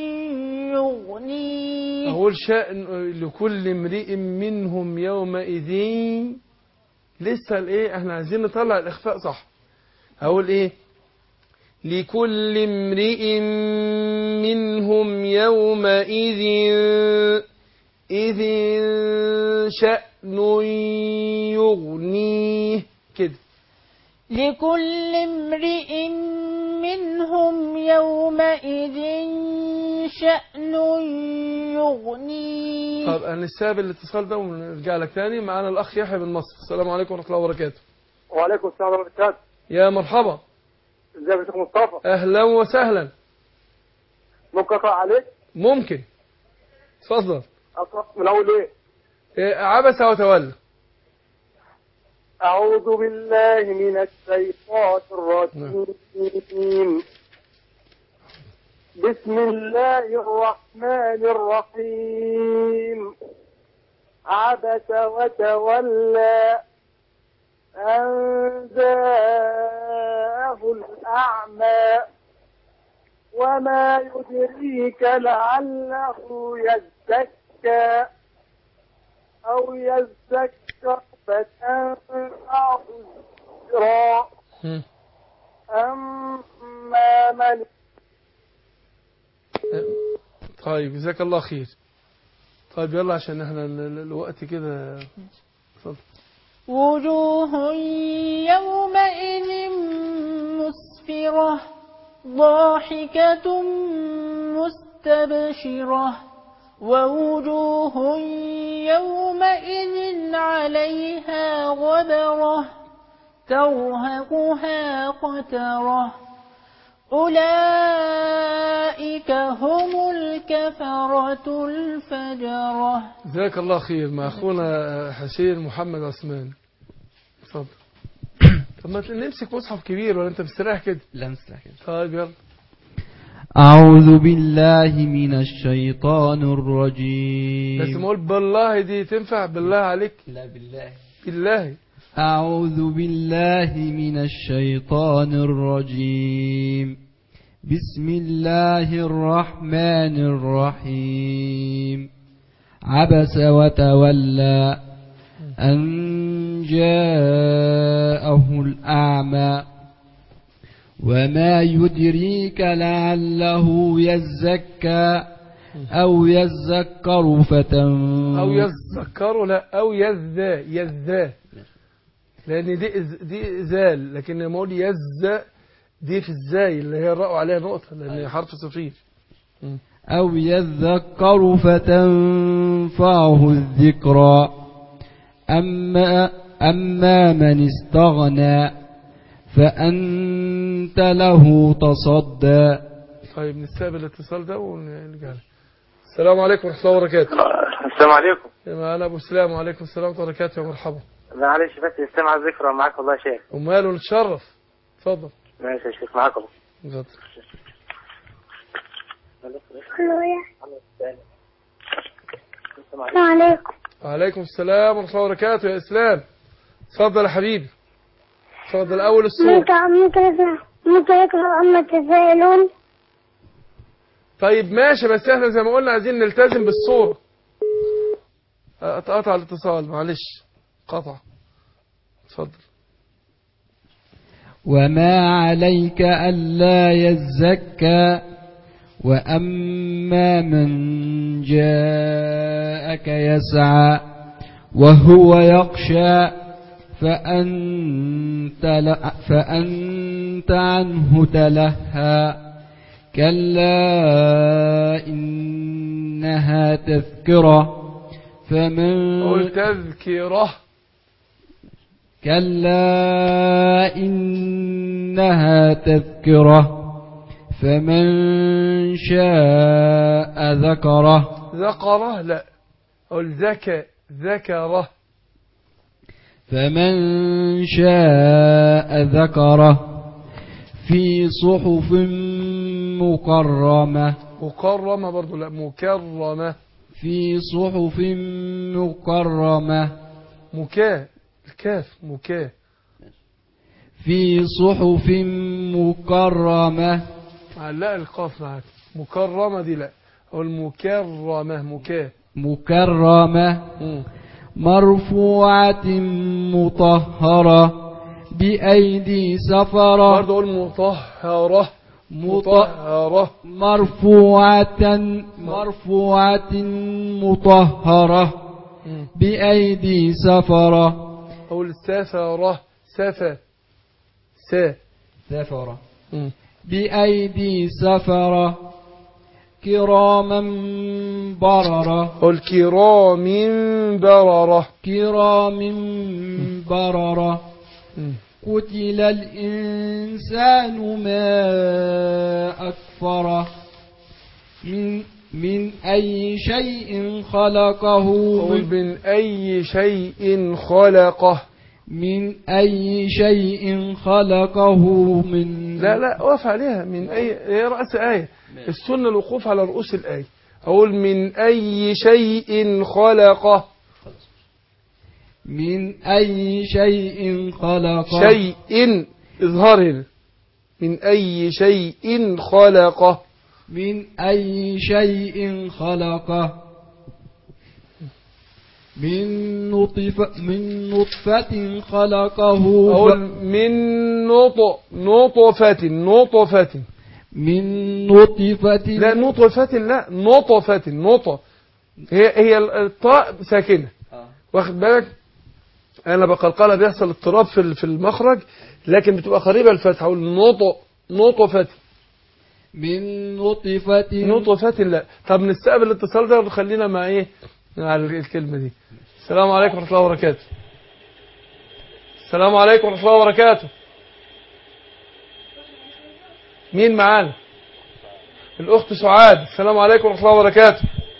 يغنيه أقول شأن لكل امرئ منهم يومئذ لسه الإيه إحنا عايزين نطلع الإخفاء صح أقول إيه لكل امرئ منهم يومئذ إذ شأن يغنيه كده لكل امرئ منهم يومئذ شأن يغنيه طب هنستقبل الاتصال ده ونرجع لك تاني معانا الأخ يحيى بن مصر السلام عليكم ورحمة الله وبركاته وعليكم السلام ورحمة الله وبركاته يا مرحبا ازيك يا شيخ مصطفى أهلا وسهلا ممكن اقرا عليك ممكن اتفضل اقرا من اول ايه إيه، عبس وتولى اعوذ بالله من الشيطان الرجيم بسم الله الرحمن الرحيم عبس وتولى أن جاءه الأعمى وما يدريك لعله يزكى أو يذكر فتنفعه الذكرى مم. أما من طيب جزاك الله خير طيب يلا عشان احنا ال- ال- الوقت كده اتفضل وجوه يومئذ مسفرة ضاحكة مستبشرة ووجوه يومئذ عليها غبرة ترهقها قترة أولئك هم الكفرة الفجرة جزاك الله خير مع اخونا حسين محمد عثمان اتفضل طب ما نمسك مصحف كبير ولا انت مستريح كده لا مستحيل طيب يلا أعوذ بالله من الشيطان الرجيم بس ما اقول بالله دي تنفع بالله عليك لا بالله بالله أعوذ بالله من الشيطان الرجيم بسم الله الرحمن الرحيم عبس وتولى أن جاءه الأعمى وما يدريك لعله يزكى أو يذكر فتنفع او يذكروا لا او يذا يذا لان دي إز- دي ازال لكن لما اقول يز دي في الزاي اللي هي الراء عليها نقطه لان هي حرف صفير أو يذكر فتنفعه الذكرى أما, أما من استغنى فأنت له تصدى طيب نستقبل الاتصال ده ونرجع له. السلام عليكم ورحمه الله وبركاته السلام عليكم يا معانا ابو سلام وعليكم السلام ورحمه الله وبركاته يا مرحبا معلش بس استمع الذكرى معاك والله يا شيخ وماله نتشرف اتفضل ماشي يا شيخ معاك والله اتفضل السلام عليكم وعليكم السلام ورحمه الله وبركاته يا اسلام اتفضل يا حبيبي اتفضل اول السوره ممكن ممكن أسمع ممكن أقرأ أما تسائلون طيب ماشي بس احنا زي ما قلنا عايزين نلتزم بالصورة اتقطع الاتصال معلش قطع اتفضل وما عليك ألا يزكى وأما من جاءك يسعى وهو يخشى فأنت, ل... فأنت عنه تلهى كلا إنها تذكرة فمن قول تذكرة كلا إنها تذكرة فمن شاء ذكره ذكره لا قول ذكى ذكره فمن شاء ذكره في صحف مكرمة مكرمة برضو لا مكرمة في صحف مكرمة مكاه الكاف مكاه في صحف مكرمة لا القاف معاك مكرمة دي لا أو المكرمة مكاه مكرمة مم. مرفوعة مطهرة بأيدي سفرة برضو أقول مطهرة مط- مطهرة مرفوعة مرفوعة مطهرة مم. بأيدي سفرة أقول سفرة سفا سا سفرة مم. بأيدي سفرة كراما بررة أقول كرام بررة كرام بررة مم. قتل الإنسان ما أكفره من من أي شيء خلقه أقول من, من أي شيء خلقه من أي شيء خلقه من لا لا وقف عليها من أي هي رأس آية السنة الوقوف على رؤوس الآية أقول من أي شيء خلقه من أي شيء خلقه شيء إظهار هنا من أي شيء خلقه من أي شيء خلقه من نطفة من نطفة خلقه أقول من نطق نطفة نطفة من نطفة لا نطفة لا نطفة نطة هي هي الطاء ساكنة آه. واخد بالك انا بقلقلها بيحصل اضطراب في ال- في المخرج لكن بتبقى قريبه الفتحه اقول نطق نطفة من نطفة نطفة لا طب نستقبل الاتصال ده وخلينا مع ايه على الكلمه دي السلام عليكم ورحمه الله وبركاته السلام عليكم ورحمه الله وبركاته مين معانا الاخت سعاد السلام عليكم ورحمه الله وبركاته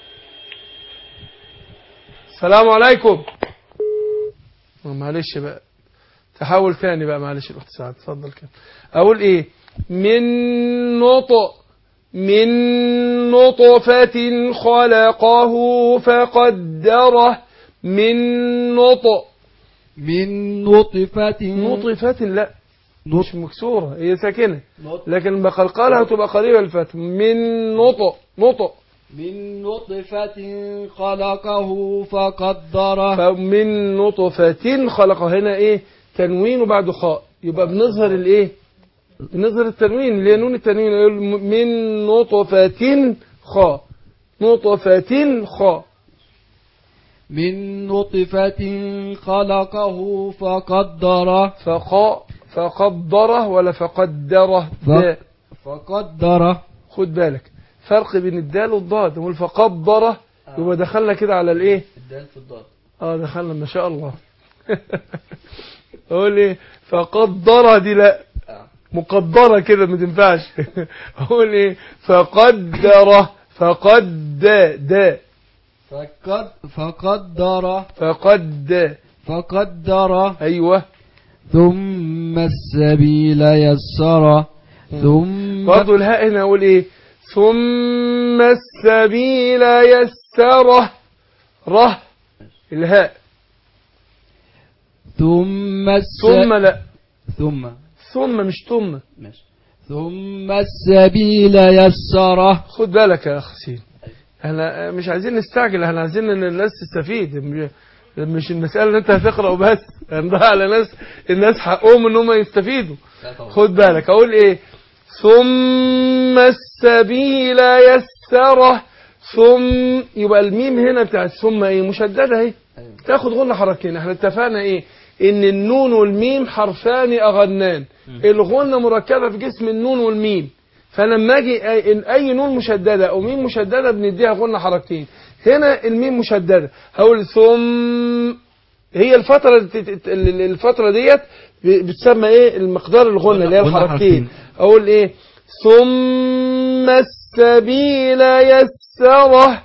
السلام عليكم آه، معلش بقى تحاول تاني بقى معلش الاخت سعاد اتفضل كده اقول ايه من نطق من نطفة خلقه فقدره من نطق من نطفة نطفة لا مش مكسورة هي ساكنة نط- لكن بقلقلها تبقى قريبة الفتح من نطق نطق من نطفة خلقه فقدره فمن نطفة خلقه هنا ايه تنوين وبعده خاء يبقى بنظهر الايه بنظهر التنوين اللي هي نون التنوين يقول من نطفة خاء نطفة خاء من نطفة خلقه فقدره فقاء فقدره ولا فقدره ف- ده فقدره خد بالك فرق بين الدال والضاد هو فقدره يبقى دخلنا كده على الايه الدال في الضاد اه دخلنا ما شاء الله اقول ايه فقدره دي لا مقدره كده ما تنفعش اقول ايه فقدره فقد دا فقد فقدره فقد فقدره ايوه ثم السبيل يسره ثم برضه الهاء هنا اقول ايه ثم السبيل يسره ره الهاء ثم الس... ثم لا ثم ثم مش ثم ماشي ثم السبيل يسره خد بالك يا اخ سين احنا مش عايزين نستعجل احنا عايزين ان الناس تستفيد مش- مش المسألة ان انت هتقرأ وبس هنضيع على ناس الناس حقهم ان هم يستفيدوا خد بالك اقول ايه ثم السبيل يسره ثم يبقى الميم هنا بتاعت ثم ايه مشددة اهي أيوة. تاخد غنة حركتين احنا اتفقنا ايه ان النون والميم حرفان اغنان الغنة مركبة في جسم النون والميم فلما اجي اي, إن أي نون مشددة او ميم مشددة بنديها غنة حركتين هنا الميم مشددة هقول ثم هي الفترة الت- ال- الفترة ديت ب- بتسمى ايه المقدار الغنة اللي هي غنة الحركتين حركتين. اقول ايه ثم السبيل يسره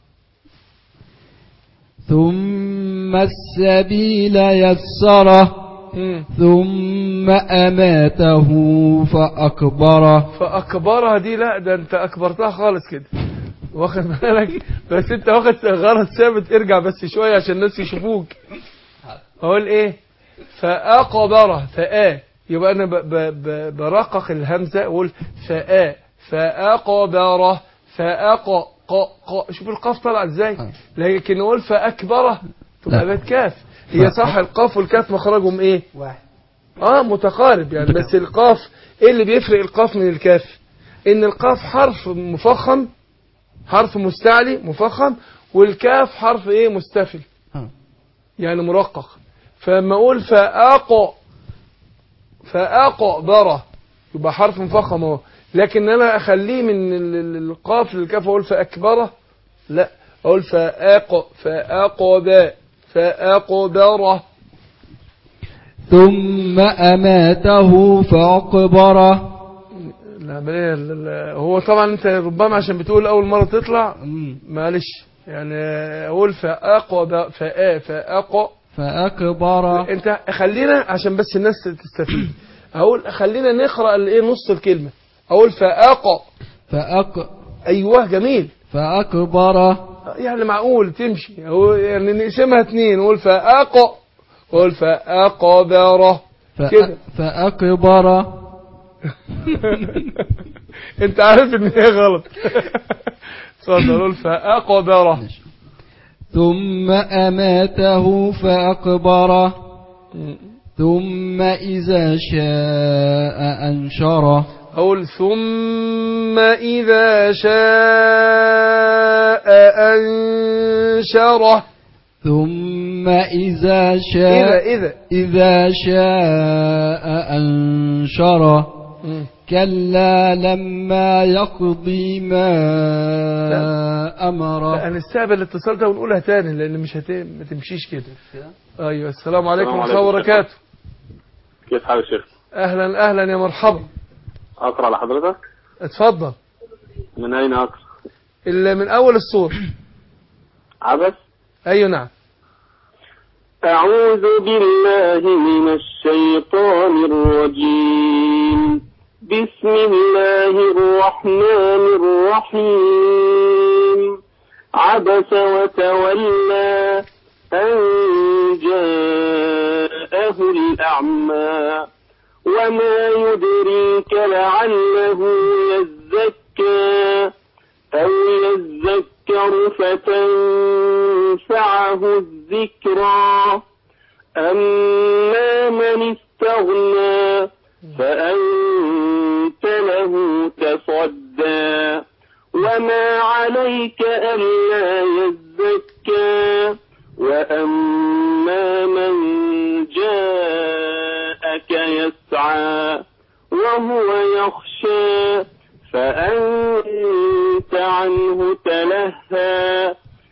ثم السبيل يسره مم. ثم أماته فأكبره فاكبرها دي لا ده انت اكبرتها خالص كده واخد بالك بس انت واخد غرض ثابت ارجع بس شويه عشان الناس يشوفوك اقول ايه فاقبره فا يبقى انا ب ب ب برقق الهمزه اقول فا فاقبره فاق ق ق شوف القاف طلع ازاي آه. لكن نقول فاكبره تبقى لا. بقت كاف هي صح القاف والكاف مخرجهم ايه واحد اه متقارب يعني بس القاف ايه اللي بيفرق القاف من الكاف ان القاف حرف مفخم حرف مستعلي مفخم والكاف حرف ايه مستفل آه. يعني مرقق فلما اقول فاق فاق بره يبقى حرف مفخم اهو لكن انا اخليه من ال- ال- القاف للكاف اقول فاكبره لا اقول فاق فاقب فاقبره ثم أماته فأقبره العملية ال- ال- هو طبعا انت ربما عشان بتقول اول مرة تطلع مم. معلش يعني اقول فاقوى فاء فاقوى فأكبره انت خلينا عشان بس الناس تستفيد اقول خلينا نقرا الايه نص الكلمة اقول فاقى فأك ايوه جميل فأكبره يعني معقول تمشي هو يعني نقسمها اتنين نقول فاقى قول فاقبره كده. فأ- فأكبره انت عارف ان هي غلط اتفضل قول فاقبره ثم أماته فأكبره ثم إذا شاء أنشره أقول ثم إذا شاء أنشره ثم إذا إذا شاء إذا إذا شاء أنشره كلا لما يقضي ما أمره هنستقبل الاتصال ده ونقولها تاني لأن مش هت... ما تمشيش كده أيوة السلام عليكم السلام ورحمة الله عليكم. وبركاته كيف حال الشيخ؟ أهلا أهلا يا مرحبا أقرأ لحضرتك؟ اتفضل من أين أقرأ؟ اللي من أول الصور عبس أيوة نعم أعوذ بالله من الشيطان الرجيم بسم الله الرحمن الرحيم عبس وتولى أن جاءه الأعمى وما يدريك لعله يزكى أو يذكر فتنفعه الذكرى أما من استغنى فأنت له تصدى وما عليك ألا يزكى وأما من جاءك يسعى وهو يخشى فأنت عنه تلهى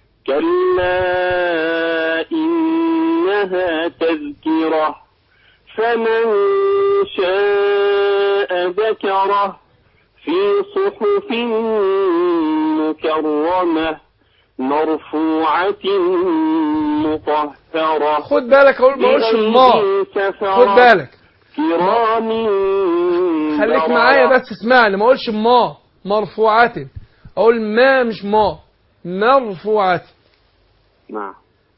كلا إنها تذكرة فمن شاء ذكره في صحف مكرمة مرفوعة مطهرة خد بالك أقول ما أقولش الله بأيدي سفرة خد بالك كرام خليك بررة. معايا بس اسمعني ما اقولش ما مرفوعات اقول ما مش ما مرفوعات نعم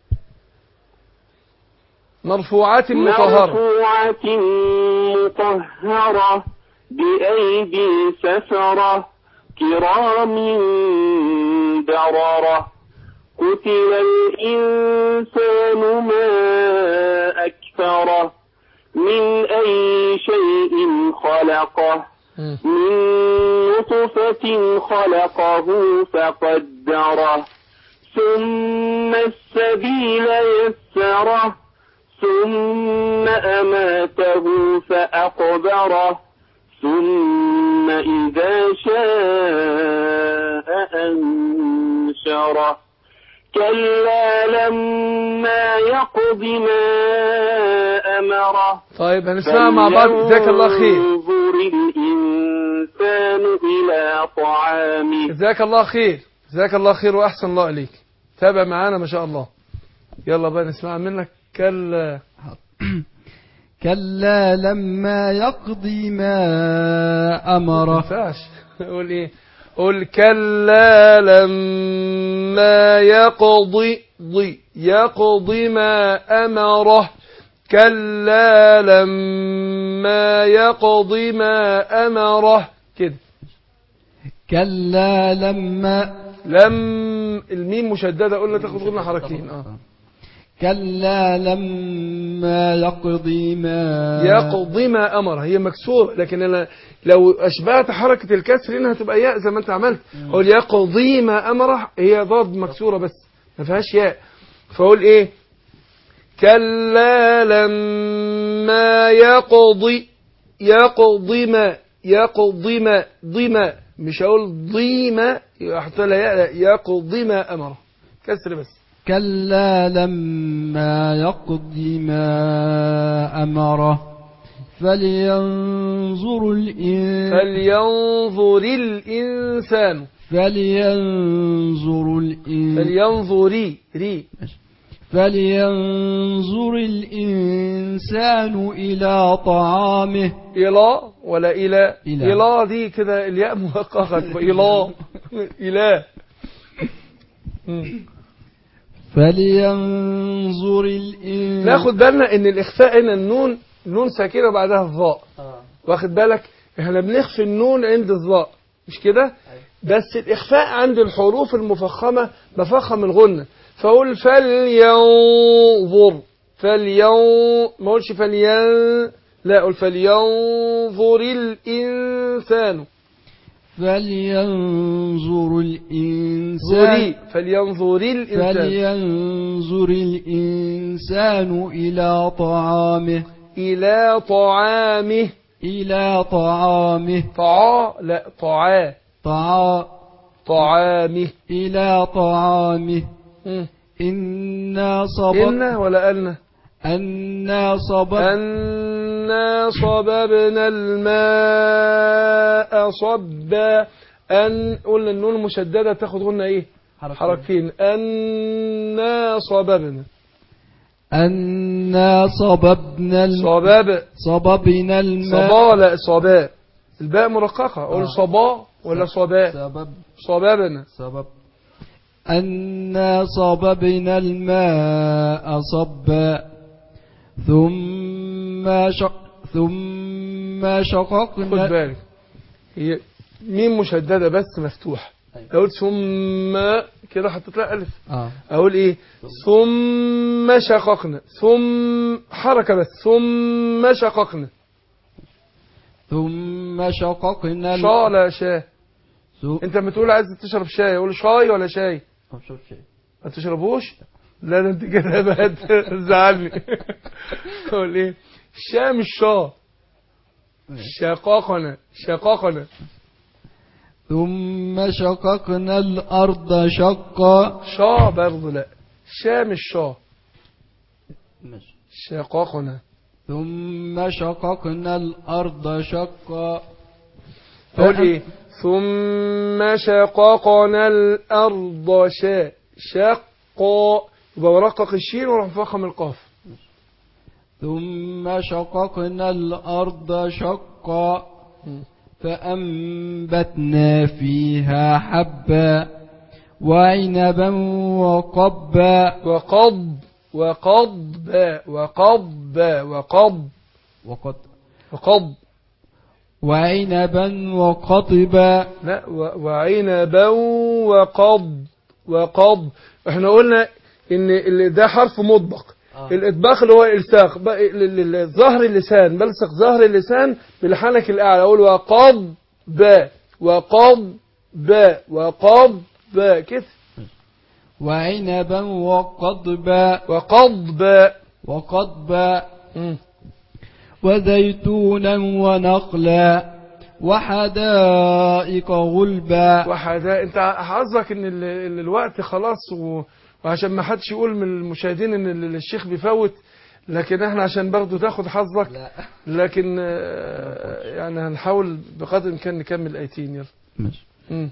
مرفوعات مطهرة مرفوعة مطهرة بأيدي سفرة كرام بررة قتل الإنسان ما أكثره من أي شيء خلقه مم. من نطفة خلقه فقدره ثم السبيل يسره ثم أماته فأقبره ثم إذا شاء أنشره كلا لما يقض ما أمره طيب هنسمع مع بعض جزاك الله خير فلينظر الإنسان إلى طعامه جزاك الله خير جزاك الله خير وأحسن الله إليك تابع معانا ما شاء الله يلا بقى نسمع منك كلا كلا لما يقضي ما ما أمره ينفعش قول ايه قول كلا لما يقضي ضي يقضي ما أمره كلا لما يقضي ما أمره كده كلا لما لم الميم مشددة قلنا تاخد غنى حركتين اه كلا لما يقضي ما يقضي ما أمر هي مكسورة لكن أنا لو أشبهت حركة الكسر هنا هتبقى ياء زي ما أنت عملت أقول يقضي ما أمره هي ضاد مكسورة بس ما فيهاش ياء فأقول إيه كلا لما يقضي يقضي ما يقضي ما ضي ما مش هقول ضي ما أحط لها ياء لا، يقضي ما أمره كسر بس كلا لما يقضي ما أمره فلينظر الإنسان فلينظر الإنسان فلينظر الإنسان فلينظري ري فلينظر الإنسان إلى طعامه إلى ولا إلى إلى. إلى دي كده الياء محققة تبقى إلى إلى مم. فلينظر الإنسان ناخد بالنا ان الاخفاء هنا النون نون ساكنه بعدها الظاء واخد بالك احنا بنخفي النون عند الظاء مش كده بس الاخفاء عند الحروف المفخمه بفخم الغنه فاقول فلينظر فلين ما اقولش فلين لا اقول فلينظر الانسان فلينظر ظري الإنسان فلينظر الانسان فلينظر الإنسان إلى طعامه الى طعامه إلى طعامه طعا لا طعا طعا طعامه إلى طعامه مم. إنا صبب إن ولا أن أنا صبب أنا صببنا الماء صبا أن قلنا النون المشددة تاخد قلنا إيه حركتين أنا صببنا أنا صببنا الم... صباب صببنا الماء صبا لا صبا الباء مرققة آه. قول صبا ولا صبا سبب صبابنا سبب أنا صببنا الماء صبا ثم شق ثم خد شققنا بالك هي ميم مشددة بس مفتوح أيوة. لو قلت ثم كده حطيت لها ألف آه. أقول إيه ثم شققنا ثم حركة بس ثم شققنا ثم شققنا ال- شا لا شا ثم- أنت لما تقول عايز تشرب شاي أقول شاي ولا شاي طب شوف شيء ما تشربوش لا ده أنت كده بقى تزعلني أقول إيه شا مش شا شققنا شققنا ثم شققنا الأرض شقا شا برضه لا شا مش شا ماشي. شققنا ثم شققنا الأرض شقا أقول فأم- إيه ثم شققنا الأرض شا شقا يبقى مرقق الشين وراح مفخم القاف ثم شققنا الأرض شقا مم. فأنبتنا فيها حبا وعنبا وقبا وقض وقض وقض وقض وقد وقض وعنبا وقطبا لا و- وعنبا وقض وقض احنا قلنا ان اللي ده حرف مطبق آه. الاطباق اللي هو الالصاق بقى ال- ال- ال- ظهر اللسان بلصق ظهر اللسان بالحنك الاعلى اقول وقض با وقض با وقض با كده وعنبا وقضبا وقضبا وقضبا مم. وزيتونا ونخلا وحدائق غلبا وحدا انت حظك ان ال... ال- الوقت خلاص و... وعشان ما حدش يقول من المشاهدين ان ال- الشيخ بيفوت لكن احنا عشان برضه تاخد حظك لا لكن آه، يعني هنحاول بقدر الامكان نكمل ايتين يلا ماشي. مم.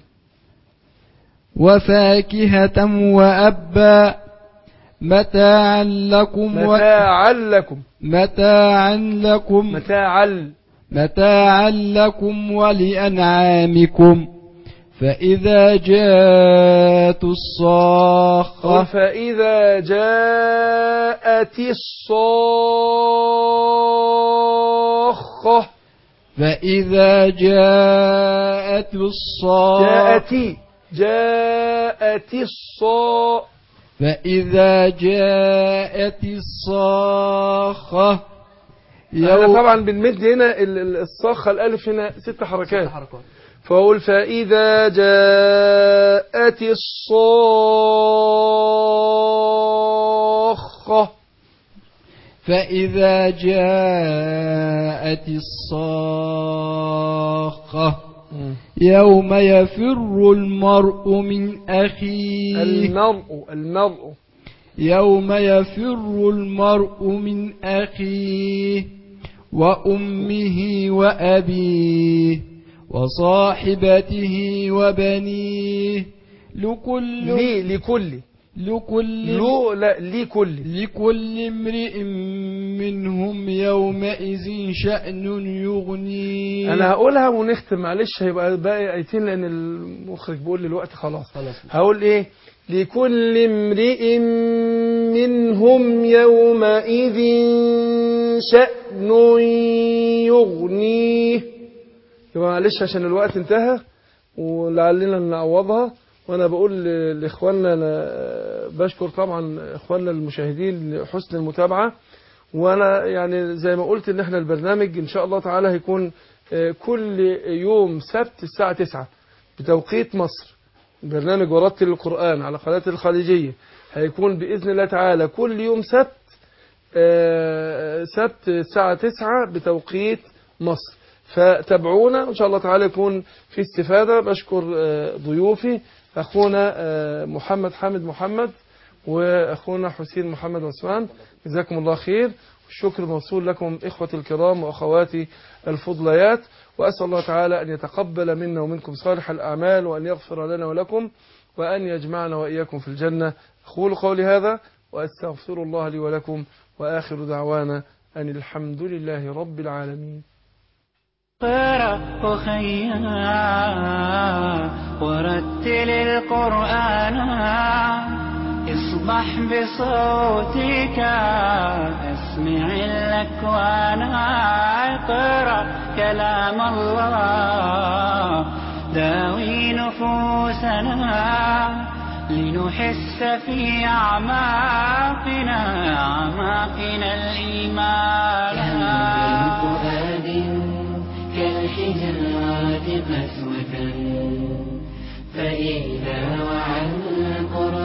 وفاكهة وأبا متاعا لكم و... متاعا لكم متاعا لكم متاعا متاعا لكم ولأنعامكم فإذا جاءت قل الصاخة فإذا جاءت الصاخة فإذا جاءت الصاخة جاءت جاءت الصا فإذا جاءت الصاخة احنا يوم طبعا بنمد هنا ال- ال- الصاخة الألف هنا ست حركات حركات فأقول فإذا جاءت الصاخة فإذا جاءت الصاخة يوم يفر المرء من أخيه المرء المرء يوم يفر المرء من أخيه وأمه وأبيه وصاحبته وبنيه لكل لي لكل لكل لو لا لكل لكل امرئ منهم يومئذ شأن يغنيه انا هقولها ونختم معلش هيبقى باقي ايتين لان المخرج بيقول لي الوقت خلاص خلاص هقول ايه لكل امرئ منهم يومئذ شأن يغنيه يبقى معلش عشان الوقت انتهى ولعلنا نعوضها وانا بقول ل- لاخواننا انا بشكر طبعا اخواننا المشاهدين لحسن المتابعه وانا يعني زي ما قلت ان احنا البرنامج ان شاء الله تعالى هيكون آه، كل يوم سبت الساعه 9 بتوقيت مصر برنامج ورتل القرآن على قناة الخليجية هيكون بإذن الله تعالى كل يوم سبت آه، سبت الساعة 9 بتوقيت مصر فتابعونا إن شاء الله تعالى يكون في استفادة بشكر آه، ضيوفي أخونا آه، محمد حامد محمد وأخونا حسين محمد عثمان جزاكم الله خير والشكر موصول لكم إخوتي الكرام وأخواتي الفضليات وأسأل الله تعالى أن يتقبل منا ومنكم صالح الأعمال وأن يغفر لنا ولكم وأن يجمعنا وإياكم في الجنة أقول قولي هذا وأستغفر الله لي ولكم وآخر دعوانا أن الحمد لله رب العالمين اقرأ أخيا ورتل القرآن اصبح بصوتك اسمع الأكوان اقرأ كلام الله داوي نفوسنا لنحس في أعماقنا أعماقنا الإيمان فؤاد كالحجارة قسوة فإذا وعى القرآن